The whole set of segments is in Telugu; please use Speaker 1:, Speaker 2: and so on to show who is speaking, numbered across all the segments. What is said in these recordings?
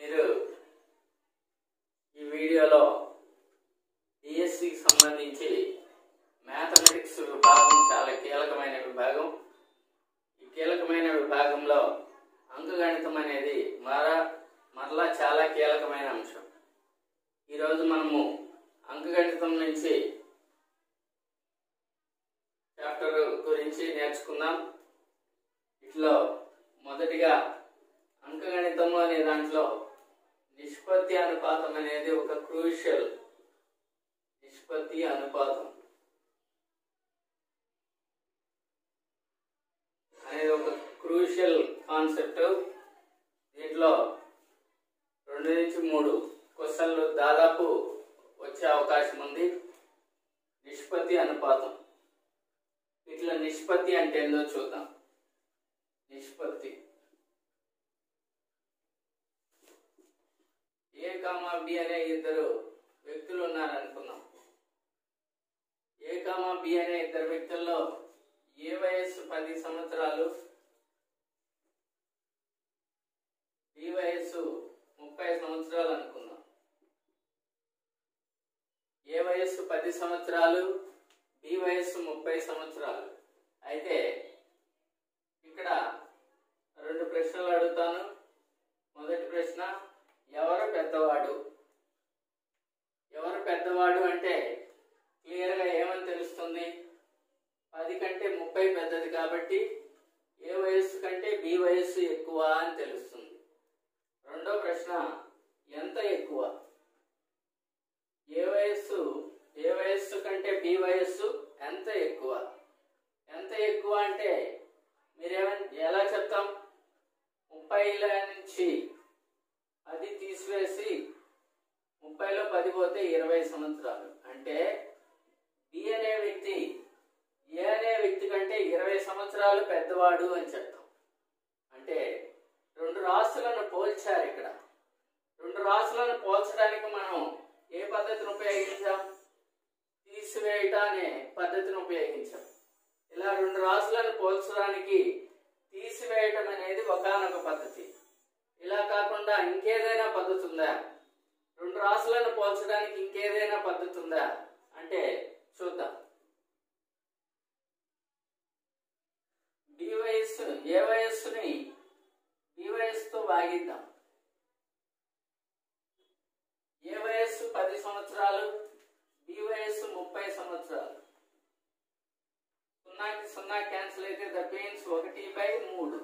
Speaker 1: మీరు ఈ వీడియోలో డిఎస్సికి సంబంధించి మ్యాథమెటిక్స్ విభాగం చాలా కీలకమైన విభాగం ఈ కీలకమైన విభాగంలో అంకగణితం అనేది మర మరలా చాలా కీలకమైన అంశం ఈరోజు మనము అంకగణితం నుంచి చాప్టర్ గురించి నేర్చుకుందాం ఇట్లో మొదటిగా అంకగణితము అనే దాంట్లో నిష్పత్తి అనుపాతం అనేది ఒక క్రూషియల్ నిష్పత్తి అనుపాతం అనేది ఒక క్రూషియల్ కాన్సెప్ట్ దీంట్లో రెండు నుంచి మూడు క్వశ్చన్లు దాదాపు వచ్చే అవకాశం ఉంది నిష్పత్తి అనుపాతం ఇట్లా నిష్పత్తి అంటే ఏందో చూద్దాం నిష్పత్తి ఏ కామా బి అనే ఇద్దరు వ్యక్తులు ఉన్నారనుకుందాం ఏ కామా బి అనే ఇద్దరు వ్యక్తుల్లో ఏ వయస్సు పది సంవత్సరాలు బి వయస్సు ముప్పై సంవత్సరాలు అనుకుందాం ఏ వయస్సు పది సంవత్సరాలు బి వయస్సు ముప్పై సంవత్సరాలు అయితే ఇక్కడ రెండు ప్రశ్నలు అడుగుతాను మొదటి ప్రశ్న ఎవరు పెద్దవాడు ఎవరు పెద్దవాడు అంటే క్లియర్గా ఏమని తెలుస్తుంది పది కంటే ముప్పై పెద్దది కాబట్టి ఏ వయస్సు కంటే బి వయస్సు ఎక్కువ అని తెలుస్తుంది రెండో ప్రశ్న ఎంత ఎక్కువ ఏ వయస్సు ఏ వయస్సు కంటే బి వయస్సు ఎంత ఎక్కువ ఎంత ఎక్కువ అంటే మీరేమని ఎలా చెప్తాం ముప్పైల నుంచి అది తీసివేసి ముప్పైలో పది పోతే ఇరవై సంవత్సరాలు అంటే బి అనే వ్యక్తి ఏ అనే వ్యక్తి కంటే ఇరవై సంవత్సరాలు పెద్దవాడు అని చెప్తాం అంటే రెండు రాసులను పోల్చారు ఇక్కడ రెండు రాసులను పోల్చడానికి మనం ఏ పద్ధతిని ఉపయోగించాం తీసివేయట అనే పద్ధతిని ఉపయోగించాం ఇలా రెండు రాసులను పోల్చడానికి తీసివేయటం అనేది ఒకనొక పద్ధతి ఇలా కాకుండా ఇంకేదైనా పద్ధతి ఉందా రెండు రాసులను పోల్చడానికి ఇంకేదైనా పద్ధతి ఉందా అంటే చూద్దాం బి వయస్సు ఏ వయస్సుని బి వయస్సుతో భాగిద్దాం ఏ వయస్సు పది సంవత్సరాలు బి వయస్సు ముప్పై సంవత్సరాలు సున్నాకి సున్నా క్యాన్సిల్ అయితే ద పెయిన్స్ ఒకటి బై మూడు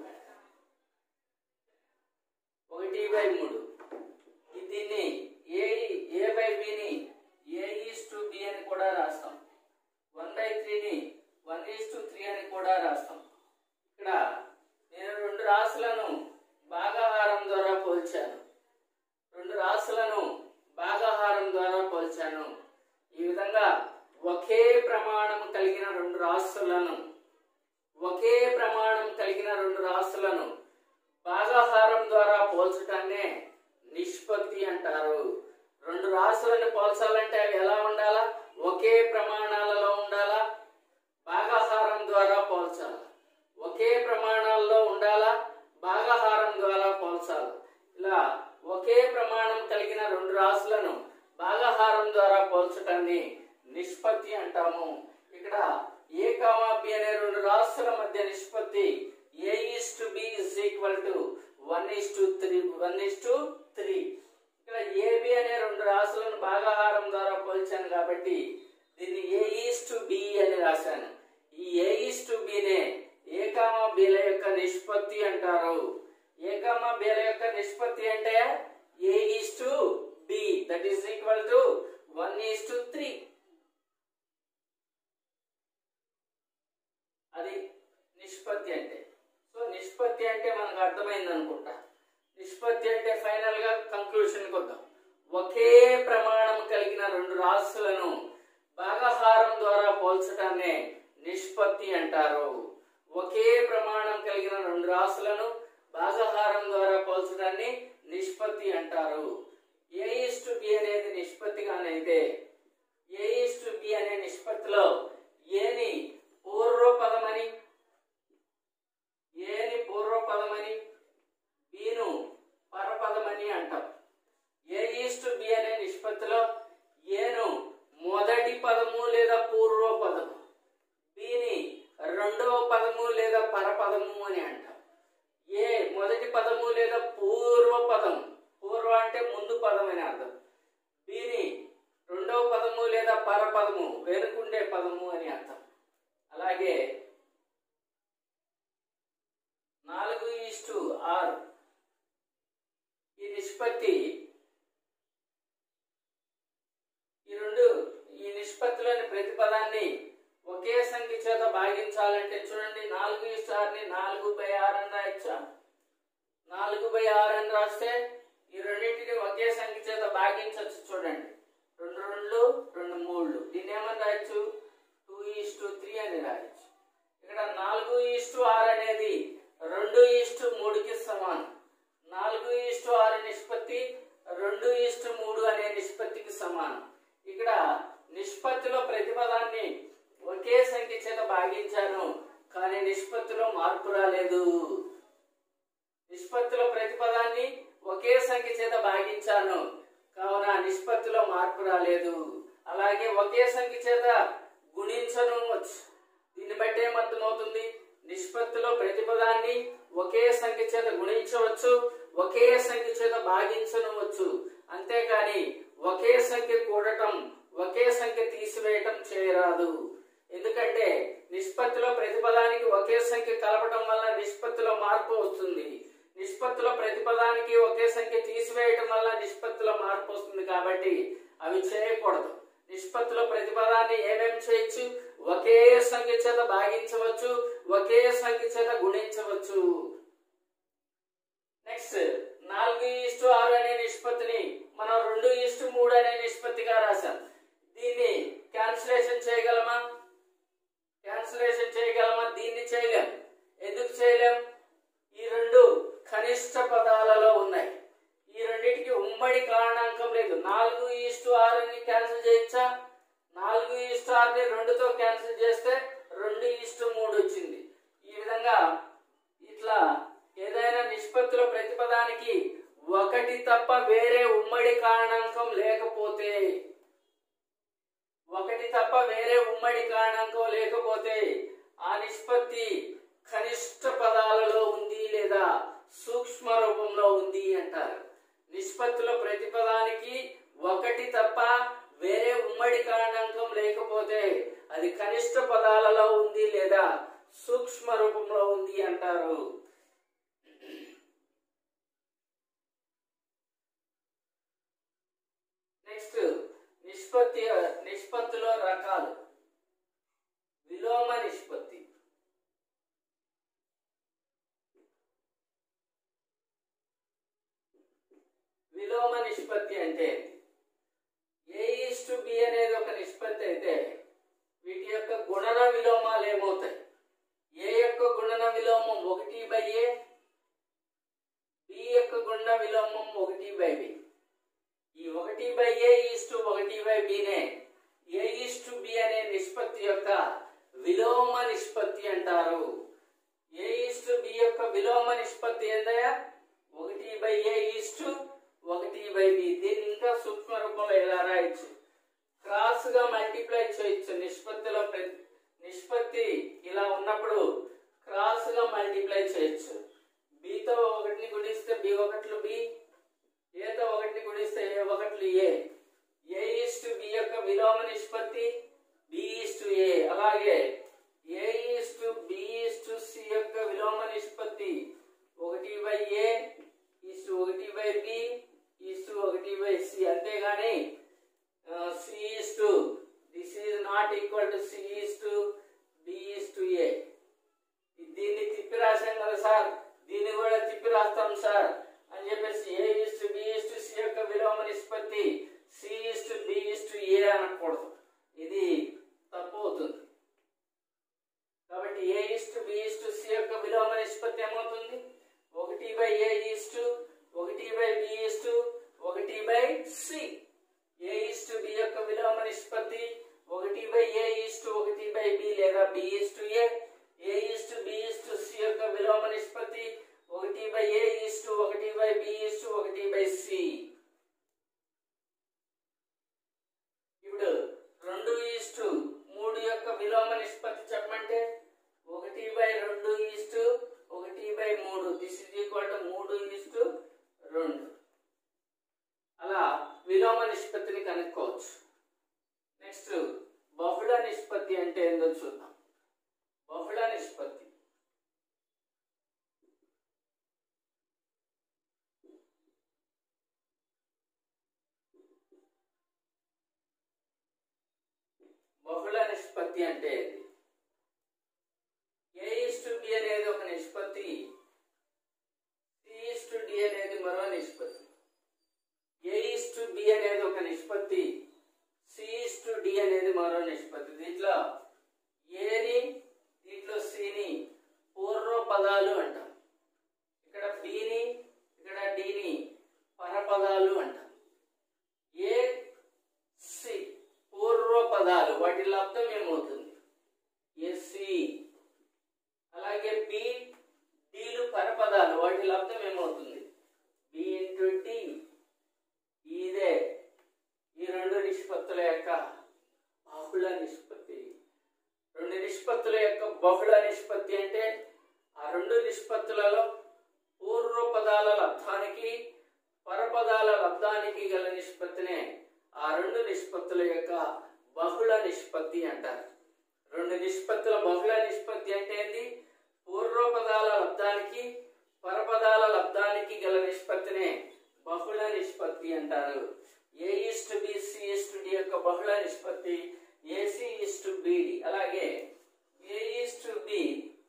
Speaker 1: ఒకటి బై మూడు ఈ దీన్ని ఏ ఏ బై బిని ఏ ఈస్ టు బి అని కూడా రాస్తాం వన్ బై త్రీని వన్ ఈస్ టు త్రీ అని కూడా రాస్తాం ఇక్కడ నేను రెండు రాసులను భాగాహారం ద్వారా పోల్చాను రెండు రాసులను భాగాహారం ద్వారా పోల్చాను ఈ విధంగా ఒకే ప్రమాణం కలిగిన రెండు రాసులను ఒకే ప్రమాణం కలిగిన రెండు రాసులను భాగాహారం ద్వారా పోల్చడాన్నే నిష్పత్తి అంటారు రెండు రాసులను పోల్చాలంటే అవి ఎలా ఉండాలా ఒకే ప్రమాణాలలో ఉండాలా భాగాహారం ద్వారా పోల్చాలి ఒకే ప్రమాణాల్లో ఉండాలా భాగాహారం ద్వారా పోల్చాలి ఇలా ఒకే ప్రమాణం కలిగిన రెండు రాసులను భాగాహారం ద్వారా పోల్చడాన్ని నిష్పత్తి అంటాము ఇక్కడ ఏ కామా బి అనే రెండు రాసుల మధ్య నిష్పత్తి A is to B is equal to one is to three one is to three ఇక్కడ ఏబి అనే రెండు రాసులను భాగాహారం ద్వారా పోల్చాను కాబట్టి దీన్ని ఏ ఈస్ టు బి అని రాశాను ఈ ఏ ఈస్ టు బినే ఏ కామా బిల యొక్క నిష్పత్తి అంటారు ఏ కామా బిల యొక్క నిష్పత్తి అంటే A is to B that is equal to one is to three అది నిష్పత్తి అంటే సో నిష్పత్తి అంటే మనకు అర్థమైంది అనుకుంటా నిష్పత్తి అంటే ఫైనల్ గా కంక్లూషన్ వద్దాం ఒకే ప్రమాణం కలిగిన రెండు రాశులను భాగాహారం ద్వారా పోల్చడాన్నే నిష్పత్తి అంటారు ఒకే ప్రమాణం కలిగిన రెండు రాశులను భాగాహారం ద్వారా పోల్చడాన్ని నిష్పత్తి అంటారు ఏ ఇస్ టు బి అనేది నిష్పత్తిగానైతే ఏ ఇస్ టు బి అనే నిష్పత్తిలో ఏని పూర్వపదమని ఏని పూర్వపదమని బీను పరపదమని అంటాం నిష్పత్తిలో ఏను మొదటి పదము లేదా పూర్వ పదము బిని రెండవ పదము లేదా పరపదము అని అంటాం ఏ మొదటి పదము లేదా పూర్వ పదము పూర్వ అంటే ముందు పదం అని అర్థం బిని రెండవ పదము లేదా పరపదము వెనుకుండే పదము అని అర్థం అలాగే నాలుగు ఈస్టు ఆరు ఈ నిష్పత్తి ఈ రెండు ఈ నిష్పత్తిలోని ప్రతి పదాన్ని ఒకే సంఖ్య చేత భాగించాలంటే చూడండి నాలుగు ఈస్టు ఆరుని నాలుగు బై ఆరు అని రాయొచ్చా నాలుగు బై ఆరు అని రాస్తే ఈ రెండింటిని ఒకే సంఖ్య చేత భాగించవచ్చు చూడండి రెండు రెండు రెండు మూడు దీన్ని ఏమని రాయొచ్చు టూ ఈస్టు త్రీ అని రాయొచ్చు ఇక్కడ నాలుగు ఈస్టు ఆరు అనేది రెండు ఈస్టు మూడుకి సమానం నాలుగు ఈస్టు ఆరు నిష్పత్తి రెండు ఈస్టు మూడు అనే నిష్పత్తికి సమానం ఇక్కడ నిష్పత్తిలో ప్రతిపదాన్ని ఒకే సంఖ్య చేత భాగించాను కానీ నిష్పత్తిలో మార్పు రాలేదు నిష్పత్తిలో ప్రతిపదాన్ని ఒకే సంఖ్య చేత భాగించాను కావున నిష్పత్తిలో మార్పు రాలేదు అలాగే ఒకే సంఖ్య చేత గుణించను వచ్చు దీన్ని బట్టి ఏమర్థమవుతుంది నిష్పత్తిలో ప్రతిపదాన్ని ఒకే సంఖ్య చేత గుణించవచ్చు ఒకే సంఖ్య చేత భాగించనవచ్చు అంతేకాని ఒకే సంఖ్య కూడటం ఒకే సంఖ్య తీసివేయటం చేయరాదు ఎందుకంటే నిష్పత్తిలో ప్రతిపదానికి ఒకే సంఖ్య కలపటం వల్ల నిష్పత్తిలో మార్పు వస్తుంది నిష్పత్తిలో ప్రతిపదానికి ఒకే సంఖ్య తీసివేయటం వల్ల నిష్పత్తిలో మార్పు వస్తుంది కాబట్టి అవి చేయకూడదు నిష్పత్తిలో ప్రతిపదాన్ని ఏమేమి చేయొచ్చు ఒకే సంఖ్య చేత భాగించవచ్చు ఒకే సంఖ్య చేత గుణించవచ్చు నెక్స్ట్ నాలుగు ఈస్టు ఆరు అనే నిష్పత్తిని మనం రెండు ఈస్టు మూడు అనే నిష్పత్తిగా రాశాం దీన్ని క్యాన్సిలేషన్ చేయగలమా క్యాన్సిలేషన్ చేయగలమా దీన్ని చేయలేం ఎందుకు చేయలేం ఈ రెండు కనిష్ట పదాలలో ఉన్నాయి ఈ రెండింటికి ఉమ్మడి కారణాంకం లేదు నాలుగు ఈస్టు ఆరుని క్యాన్సిల్ చేయొచ్చా నాలుగు ఈస్టు ఆరుని రెండుతో క్యాన్సిల్ చేస్తే రెండు ఈస్టు మూడు వచ్చింది ఈ విధంగా ఇట్లా ఏదైనా నిష్పత్తిలో ప్రతిపదానికి ఒకటి తప్ప వేరే ఉమ్మడి కారణాంకం లేకపోతే ఒకటి తప్ప వేరే ఉమ్మడి కారణాంకం లేకపోతే ఆ నిష్పత్తి కనిష్ట పదాలలో ఉంది లేదా సూక్ష్మ రూపంలో ఉంది అంటారు నిష్పత్తిలో ప్రతిపదానికి ఒకటి తప్ప వేరే ఉమ్మడి కారణాంకం లేకపోతే అది కనిష్ట పదాలలో ఉంది లేదా సూక్ష్మ రూపంలో ఉంది అంటారు నెక్స్ట్ నిష్పత్తి నిష్పత్తిలో రకాలు విలోమ నిష్పత్తి విలోమ నిష్పత్తి అంటే ఏ ఈస్టు బి అనేది ఒక నిష్పత్తి అయితే వీటి యొక్క గుణన విలోమాలు ఏమవుతాయి ఏ యొక్క గుణన విలోమం ఒకటి బై ఏ బి యొక్క గుణన విలోమం ఒకటి బై బి ఈ ఒకటి బై ఏ ఈస్టు ఒకటి బై బినే ఏ ఈస్టు బి అనే నిష్పత్తి యొక్క విలోమ నిష్పత్తి అంటారు ఏ ఈస్టు బి యొక్క విలోమ నిష్పత్తి ఏందయ్యా ఒకటి బై ఏ ఈస్టు ఒకటి బై బి దీన్ని ఇంకా సూక్ష్మ రూపంలో ఎలా రాయొచ్చు క్రాస్ గా మల్టిప్లై చేయొచ్చు నిష్పత్తిలో ప్రతి నిష్పత్తి ఇలా ఉన్నప్పుడు క్రాస్ గా మల్టిప్లై చేయొచ్చు బితో ఒకటిని గుణిస్తే బి ఒకట్లు బి ఏతో ఒకటిని గుణిస్తే ఏ ఒకట్లు ఏ ఏ ఈస్టు బి యొక్క విలోమ నిష్పత్తి బి ఈస్టు ఏ అలాగే A is to B is to C యొక్క విలోమ నిష్పత్తి ఒకటి బై ఏ ఈస్టు ఒకటి బై బి ఈస్టు ఒకటి బై సి అంతేగాని C is to this is not equal to C is to B is to A దీన్ని తిప్పి రాశాం కదా సార్ దీన్ని కూడా తిప్పి రాస్తాం సార్ అని చెప్పేసి A is to B is to C యొక్క విలోమ నిష్పత్తి C is to B is to A అనకూడదు ఇది తప్పు అవుతుంది కాబట్టి A is to B is to C యొక్క విలోమ నిష్పత్తి ఏమవుతుంది ఒకటి బై ఏ ఈస్టు ఒకటి బై బి ఈస్టు ఒకటి by C A is to B యొక్క విలోమ నిష్పత్తి ఒకటి బై ఏ ఈస్టు ఒకటి బై బి లేదా B is to A A is to B is to C యొక్క విలోమ నిష్పత్తి ఒకటి బై ఏ ఈస్టు ఒకటి బై బి ఈస్టు ఒకటి బై సి ఈరోజు చూద్దాం బహుళ నిష్పత్తి బహుళ నిష్పత్తి అంటే ఏంటి ఏ ఇస్ టు బి అనేది ఒక నిష్పత్తి సి ఇస్ టు డి అనేది మరో నిష్పత్తి ఏ ఇస్ టు బి అనేది ఒక నిష్పత్తి సి ఇస్ టు డి అనేది మరో నిష్పత్తి దీంట్లో ఏని దీంట్లో సిని పూర్వ పదాలు అంటాం ఇక్కడ బిని ఇక్కడ డిని పరపదాలు అంటాం ఏ సి పూర్వ పదాలు వాటి లబ్ధం ఏమవుతుంది ఎస్సి అలాగే బి డీలు పరపదాలు వాటి లబ్ధం ఏమవుతుంది బి ఇంటూ డి ఇదే ఈ రెండు నిష్పత్తుల యొక్క బహుళ నిష్పత్తి రెండు నిష్పత్తుల యొక్క బహుళ నిష్పత్తి అంటే ఆ రెండు నిష్పత్తులలో పూర్వ పదాల లబ్ధానికి పరపదాల లబ్ధానికి గల నిష్పత్తినే ఆ రెండు నిష్పత్తుల యొక్క బహుళ నిష్పత్తి అంటారు రెండు నిష్పత్తుల బహుళ నిష్పత్తి అంటే ఏంది పూర్వ పదాల లబ్ధానికి పరపదాల లబ్ధానికి గల నిష్పత్తినే బహుళ నిష్పత్తి అంటారు A is to B C is to D యొక్క బహుళ నిష్పత్తి ఏసీ ఈస్ టు బిడి అలాగే ఏ ఈస్ టు బి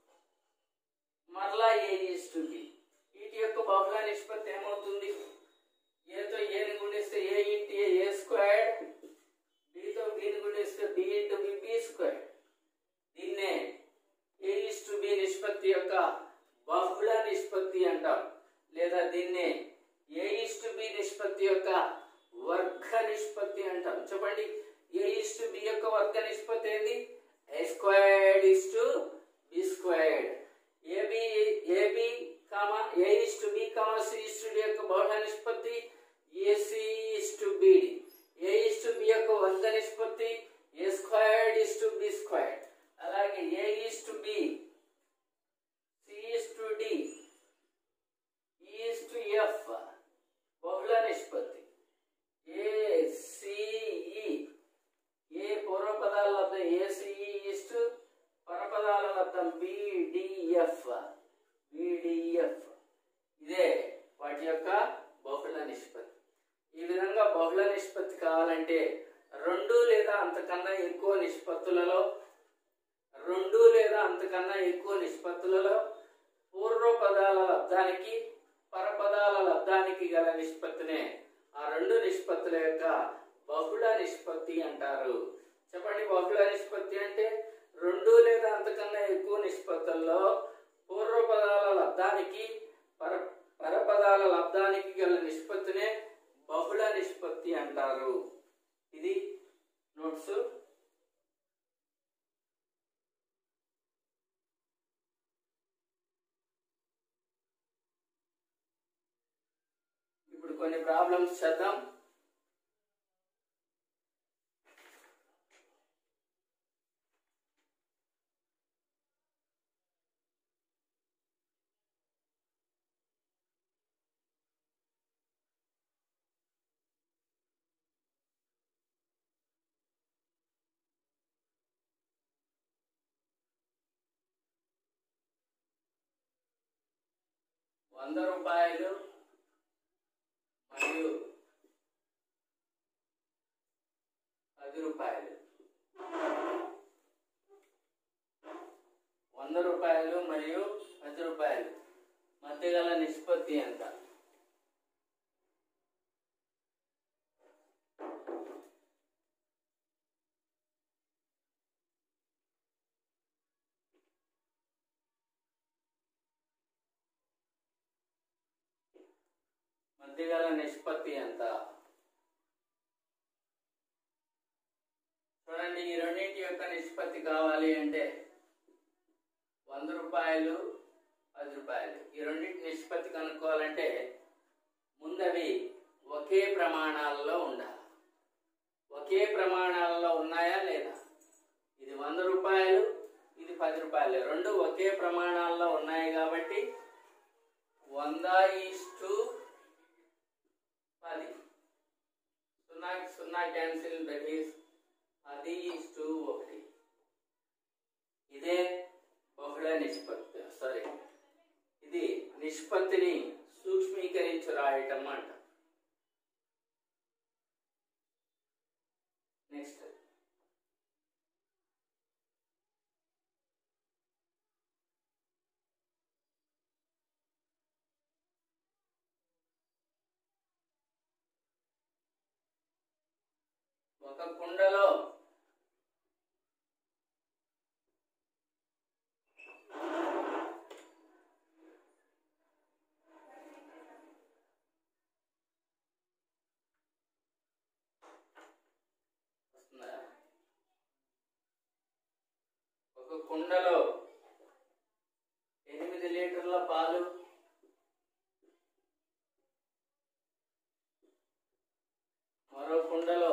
Speaker 1: మరలా ఏ ఈస్ టు బి వీటి యొక్క బహుళ నిష్పత్తి ఏమవుతుంది ఏతో ఏని గుణిస్తే ఏ ఇంటి ఏ ఏ స్క్వేర్డ్ బితో బిని గుణిస్తే B into B B squared దీన్నే ఏ ఈస్ టు బి నిష్పత్తి యొక్క బహుళ నిష్పత్తి అంటాం లేదా దీన్నే ఏ ఈస్ టు బి నిష్పత్తి యొక్క వర్గ నిష్పత్తి అంటాం చెప్పండి ఏ ఈస్ టు బి యొక్క వర్గ నిష్పత్తి ఏంది A squared is to B squared AB AB comma A is to B comma C is to D యొక్క బహుళ నిష్పత్తి AC is to BD A is to B యొక్క వర్గ నిష్పత్తి A squared is to B squared అలాగే A is to B C is to D is to F బహుళ నిష్పత్తి ఏ సిఈ ఏ పూర్వ పదాల లబ్ధం ఏసిఈ ఈస్ టు పరపదాల లబ్ధం బిడిఎఫ్ బిడిఎఫ్ ఇదే వాటి యొక్క బహుళ నిష్పత్తి ఈ విధంగా బహుళ నిష్పత్తి కావాలంటే రెండు లేదా అంతకన్నా ఎక్కువ నిష్పత్తులలో రెండు లేదా అంతకన్నా ఎక్కువ నిష్పత్తులలో పూర్వ పదాల లబ్ధానికి పరపదాల లబ్ధానికి గల నిష్పత్తినే ఆ రెండు నిష్పత్తుల యొక్క బహుళ నిష్పత్తి అంటారు చెప్పండి బహుళ నిష్పత్తి అంటే రెండు లేదా అంతకన్నా ఎక్కువ నిష్పత్తుల్లో పూర్వ పదాల లబ్ధానికి పర పరపదాల లబ్ధానికి గల నిష్పత్తినే బహుళ నిష్పత్తి అంటారు ఇది నోట్స్ ఇప్పుడు కొన్ని ప్రాబ్లమ్స్ చేద్దాం వంద రూపాయలు మరియు పది రూపాయలు వంద రూపాయలు మరియు పది రూపాయలు మధ్య గల నిష్పత్తి ఎంత మధ్య గల నిష్పత్తి ఎంత చూడండి ఈ రెండింటి యొక్క నిష్పత్తి కావాలి అంటే వంద రూపాయలు పది రూపాయలు ఈ రెండింటి నిష్పత్తి కనుక్కోవాలంటే ముందవి ఒకే ప్రమాణాలలో ఉండాలి ఒకే ప్రమాణాలలో ఉన్నాయా లేదా ఇది వంద రూపాయలు ఇది పది రూపాయలు రెండు ఒకే ప్రమాణాల్లో ఉన్నాయి కాబట్టి వంద ఈస్టు పది సున్నాకి సున్నా క్యాన్సిల్ దట్ ఈస్ పది ఈస్టు ఒకటి ఇదే బహుళ నిష్పత్తి సారీ ఇది నిష్పత్తిని సూక్ష్మీకరించి రాయటం అంట నెక్స్ట్ ఒక కుండలో వస్తుందా? ఒక కుండలో ఎనిమిది లీటర్ల పాలు మరో కుండలో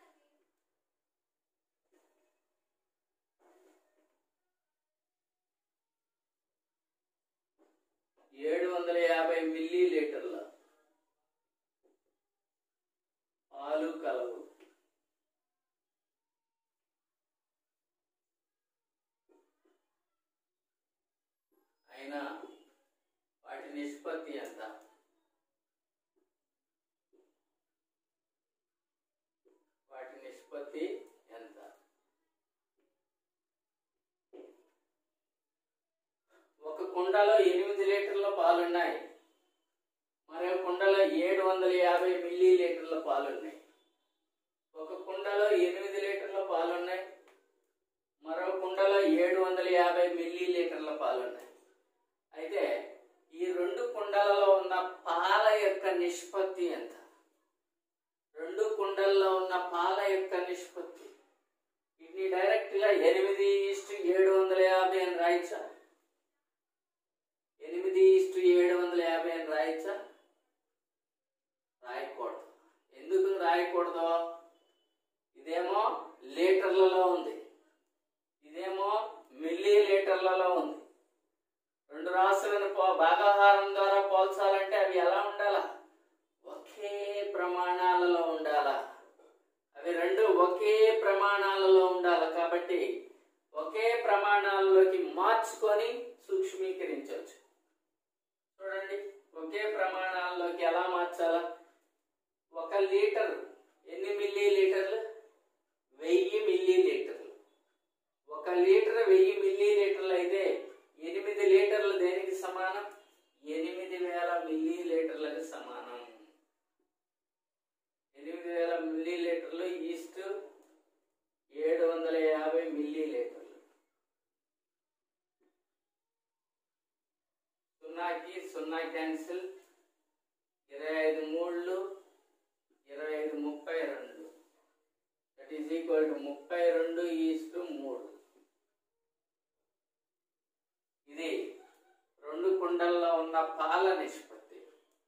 Speaker 1: ఏడు వందల యాభై మిల్లీ లీటర్ల పాలు కలవు అయినా వాటి నిష్పత్తి ఎంత వాటి నిష్పత్తి ఎంత ఒక కుండలో ఎనిమిది లీటర్ల పాలున్నాయి మరో కుండలో ఏడు వందల యాభై మిల్లీ లీటర్ల పాలున్నాయి ఒక కుండలో ఎనిమిది లీటర్ల పాలున్నాయి మరో కుండలో ఏడు వందల యాభై మిల్లీ లీటర్ల పాలున్నాయి అయితే ఈ రెండు కుండలలో ఉన్న పాల యొక్క నిష్పత్తి ఎంత రెండు కుండల్లో ఉన్న పాల యొక్క నిష్పత్తి ఇది డైరెక్ట్ గా ఎనిమిది ఇస్టు ఏడు వందల యాభై అని రాయచ్చా ఎనిమిది ఇస్టు ఏడు వందల యాభై అని రాయచ్చా రాయకూడదు ఎందుకు రాయకూడదు ఇదేమో లీటర్లలో ఉంది ఇదేమో మిల్లీ లీటర్లలో ఉంది రెండు రాసులను పో భాగాహారం ద్వారా పోల్చాలంటే అవి ఎలా ఉండాలా ఒకే ప్రమాణాలలో ఉండాలా అవి రెండు ఒకే ప్రమాణాలలో ఉండాలి కాబట్టి ఒకే ప్రమాణాలలోకి మార్చుకొని సూక్ష్మీకరించవచ్చు చూడండి ఒకే ప్రమాణాల్లోకి ఎలా మార్చాలా ఒక లీటర్ ఎన్ని మిల్లీ లీటర్లు వెయ్యి మిల్లీ లీటర్లు ఒక లీటర్ వెయ్యి మిల్లీ లీటర్లు అయితే ఎనిమిది లీటర్లు దేనికి సమానం ఎనిమిది వేల మిల్లీ లీటర్లకు సమానం ఎనిమిది వేల మిల్లీ లీటర్లు ఈస్ట్ ఏడు వందల యాభై మిల్లీ లీటర్లు సున్నాకి సున్నా క్యాన్సిల్ ఇరవై ఐదు మూడులు ఇరవై ఐదు ముప్పై రెండు దట్ ఈజ్ ఈక్వల్ టు ముప్పై రెండు ఈస్ట్ మూడు ఇది రెండు కుండల్లో ఉన్న పాల నిష్పత్తి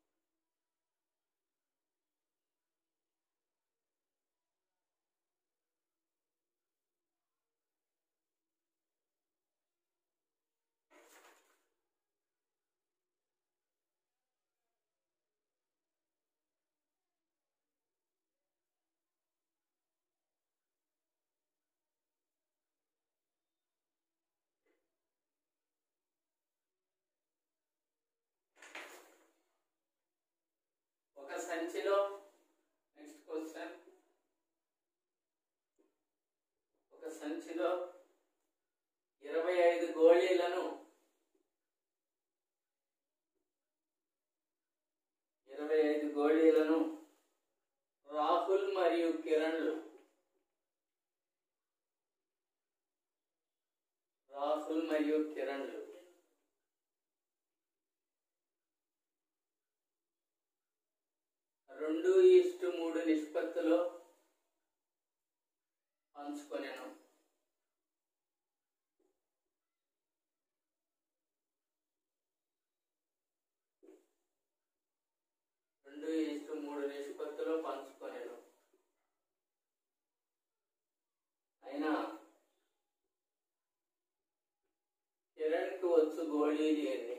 Speaker 1: ఒక సంచిలో నెక్స్ట్ క్వశ్చన్ ఒక సంచిలో ఇరవై ఐదు గోళీలను ఇరవై ఐదు గోళీలను రాహుల్ మరియు కిరణ్లు రాహుల్ మరియు కిరణ్లు రెండు ఈస్టు మూడు నిష్పత్తిలో పంచుకొనేను రెండు ఈస్టు మూడు నిష్పత్తిలో పంచుకొనేను అయినా కిరణ్కి వచ్చు గోళీలు ఎన్ని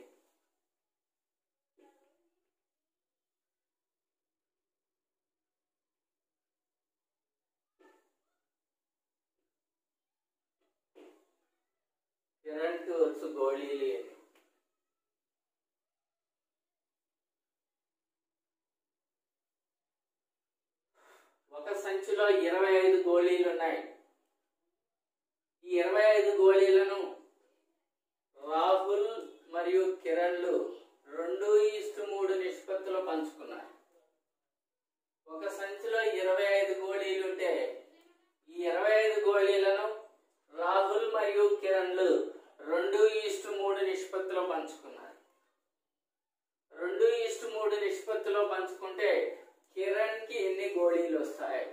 Speaker 1: కిరణ్కి వచ్చు గోళీలు అని ఒక సంచిలో ఇరవై ఐదు గోళీలు ఉన్నాయి ఈ ఇరవై ఐదు గోళీలను రాహుల్ మరియు కిరణ్లు రెండు ఈస్టు మూడు నిష్పత్తిలో పంచుకున్నారు ఒక సంచిలో ఇరవై ఐదు గోళీలు ఉంటే ఈ ఇరవై ఐదు గోళీలను రాహుల్ మరియు కిరణ్లు రెండు ఈస్టు మూడు నిష్పత్తిలో పంచుకున్నారు రెండు ఈస్టు మూడు నిష్పత్తిలో పంచుకుంటే కిరణ్కి ఎన్ని గోళీలు వస్తాయి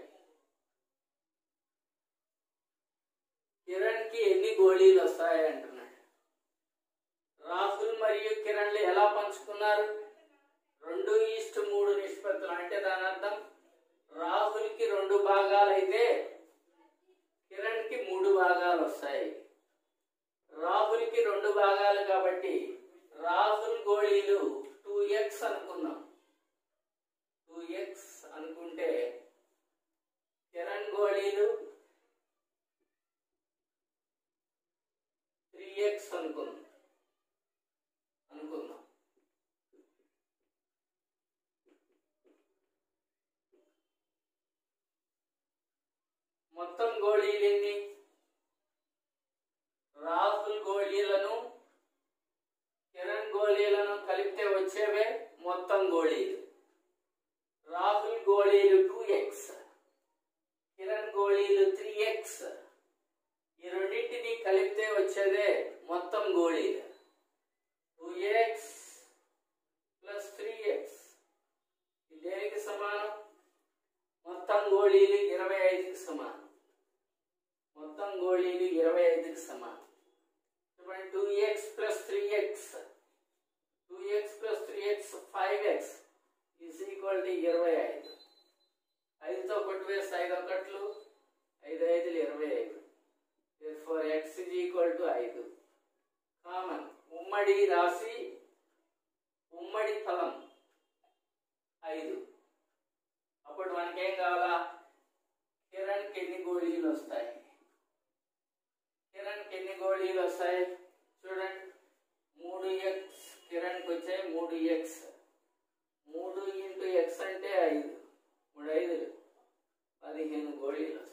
Speaker 1: కిరణ్కి ఎన్ని గోళీలు వస్తాయి అంటున్నాడు రాహుల్ మరియు కిరణ్లు ఎలా పంచుకున్నారు రెండు ఈస్ట్ మూడు నిష్పత్తులు అంటే దాని అర్థం రాహుల్కి రెండు భాగాలు అయితే కిరణ్కి మూడు భాగాలు వస్తాయి రాహుల్కి రెండు భాగాలు కాబట్టి రాహుల్ గోళీలు టూ ఎక్స్ అనుకుందాం టూ ఎక్స్ అనుకుంటే కిరణ్ గోళీలు త్రీ ఎక్స్ అనుకుందాం అనుకుందాం మొత్తం గోళీలు ఎన్ని రాహుల్ గోళీలను కిరణ్ గోళీలను కలిపితే వచ్చేవే మొత్తం గోళీలు రాహుల్ గోళీలు టూ ఎక్స్ కిరణ్ గోళీలు త్రీ ఎక్స్ ఈ రెండింటిని కలిపితే వచ్చేదే మొత్తం గోళీలు two X plus three X దేనికి సమానం మొత్తం గోళీలు ఇరవై ఐదుకి సమానం మొత్తం గోళీలు ఇరవై ఐదుకి సమానం చూడండి two X plus three X two X plus three X five X is equal to ఇరవై ఐదు ఐదుతో కొట్టివేస్తే ఐదు ఒకట్లు ఐదు ఐదులు ఇరవై ఐదు four X is equal to ఐదు కామన్ ఉమ్మడి రాశి ఉమ్మడి ఫలం ఐదు అప్పుడు మనకేం కావాలా కిరణ్కి ఎన్ని గోళీలు వస్తాయి కిరణ్కి ఎన్ని గోళీలు వస్తాయి చూడండి మూడు ఎక్స్ కిరణ్కి వచ్చాయి మూడు ఎక్స్ మూడు ఇంటూ ఎక్స్ అంటే ఐదు మూడు ఐదులు పదిహేను గోళీలు వస్తాయి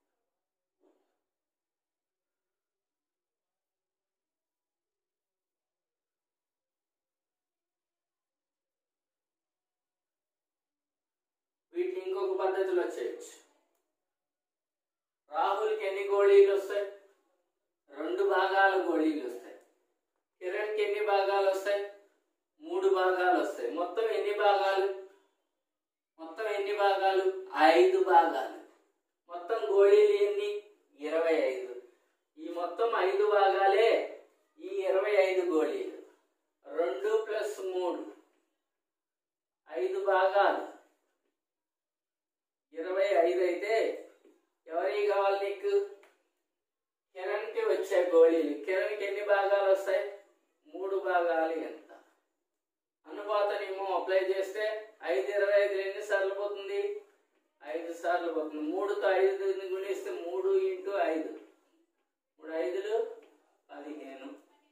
Speaker 1: వీటిని ఇంకొక పద్ధతిలో చేయొచ్చు రాహుల్కి ఎన్ని గోళీలు వస్తాయి రెండు భాగాల గోళీలు వస్తాయి కిరణ్కి ఎన్ని భాగాలు వస్తాయి మూడు భాగాలు వస్తాయి మొత్తం ఎన్ని భాగాలు మొత్తం ఎన్ని భాగాలు ఐదు భాగాలు మొత్తం గోళీలు ఎన్ని ఇరవై ఐదు ఈ మొత్తం ఐదు భాగాలే ఈ ఇరవై ఐదు గోళీలు రెండు ప్లస్ మూడు ఐదు భాగాలు ఇరవై ఐదు అయితే ఎవరికి కావాలి నీకు కిరణ్కి వచ్చే గోళీలు కిరణ్కి ఎన్ని భాగాలు వస్తాయి మూడు భాగాలు ఎంత అనుపాతనేమో అప్లై చేస్తే ఐదు ఇరవై ఐదు ఎన్ని సార్లు పోతుంది ఐదు సార్లు పోతుంది మూడుతో ఐదుని గుణిస్తే మూడు ఇంటూ ఐదు మూడు ఐదులు పదిహేను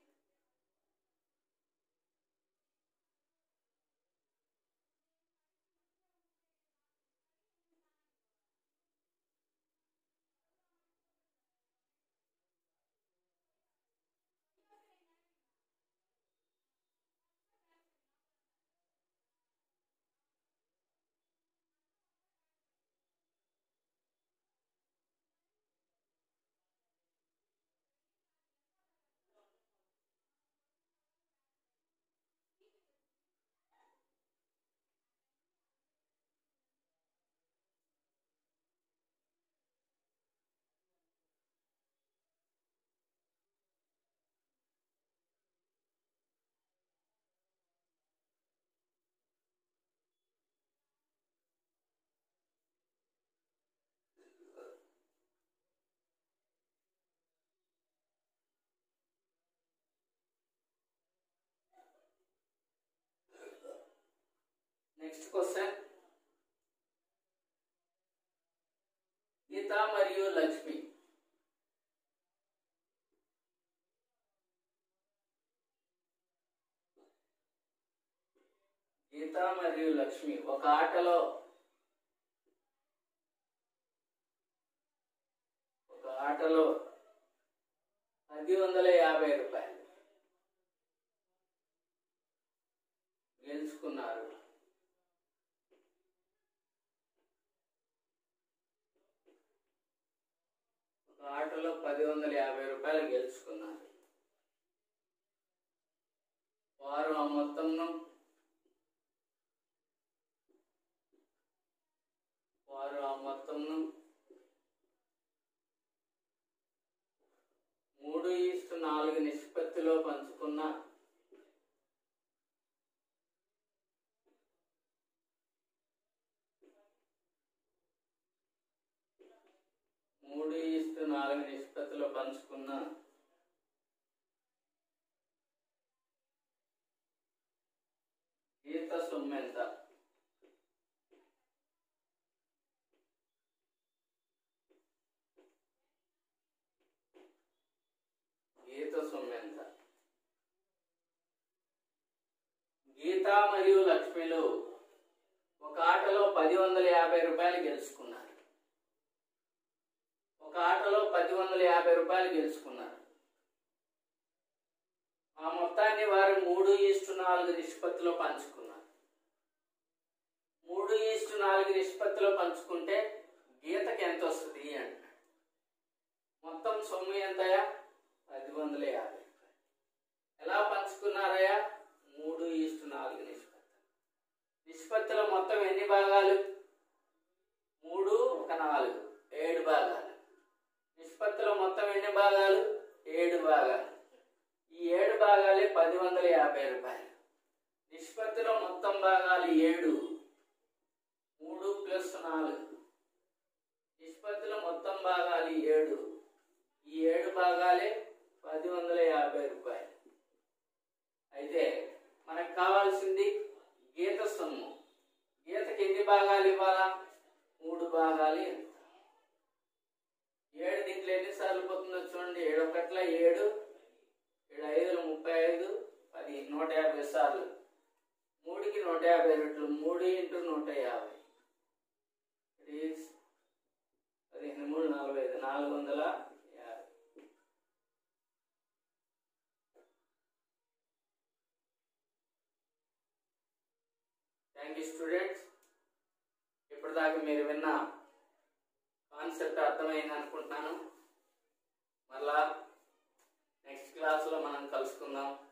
Speaker 1: నెక్స్ట్ క్వశ్చన్ గీత మరియు లక్ష్మి గీత మరియు లక్ష్మి ఒక ఆటలో ఒక ఆటలో పది వందల యాభై రూపాయలు గెలుచుకున్నారు ఒక ఆటలో పది వందల యాభై రూపాయలు గెలుచుకున్నారు వారు ఆ మొత్తంను వారు ఆ మొత్తంను మూడు ఈస్ట్ నాలుగు నిష్పత్తిలో పంచుకున్న మూడు ఈస్ట్ నాలుగు నిష్పత్తిలో పంచుకున్న గీత సొమ్ము ఎంత గీత సొమ్ము ఎంత గీత మరియు లక్ష్మిలు ఒక ఆటలో పది వందల యాభై రూపాయలు గెలుచుకున్నారు ఒక ఆటలో పది వందల యాభై రూపాయలు గెలుచుకున్నారు ఆ మొత్తాన్ని వారు మూడు ఈస్టు నాలుగు నిష్పత్తిలో పంచుకున్నారు మూడు ఈస్టు నాలుగు నిష్పత్తిలో పంచుకుంటే గీతకి ఎంత వస్తుంది అంటాడు మొత్తం సొమ్ము ఎంతయా పది వందల యాభై రూపాయలు ఎలా పంచుకున్నారయ్యా మూడు ఈస్టు నాలుగు నిష్పత్తి నిష్పత్తిలో మొత్తం ఎన్ని భాగాలు మూడు ఒక నాలుగు ఏడు భాగాలు నిష్పత్తిలో మొత్తం ఎన్ని భాగాలు ఏడు భాగాలు ఈ ఏడు భాగాలే పది వందల యాభై రూపాయలు నిష్పత్తిలో మొత్తం భాగాలు ఏడు మూడు ప్లస్ నాలుగు నిష్పత్తిలో మొత్తం భాగాలు ఏడు ఈ ఏడు భాగాలే పది వందల యాభై రూపాయలు అయితే మనకు కావాల్సింది గీత సొమ్ము గీతకి ఎన్ని భాగాలు ఇవ్వాలా మూడు భాగాలు ఎంత ఏడు దీంట్లో ఎన్నిసార్లు పోతుందో చూడండి ఏడు ఒకట్ల ఏడు ఏడు ఐదులు ముప్పై ఐదు పది నూట యాభై సార్లు మూడుకి నూట యాభై రెట్లు మూడు ఇంటూ నూట యాభై It is పదిహేను మూడు నలభై ఐదు నాలుగు వందల యాభై థ్యాంక్ యూ స్టూడెంట్స్ ఇప్పటిదాకా మీరు విన్న కాన్సెప్ట్ అర్థమైంది అనుకుంటున్నాను మళ్ళా నెక్స్ట్ క్లాస్లో మనం కలుసుకుందాం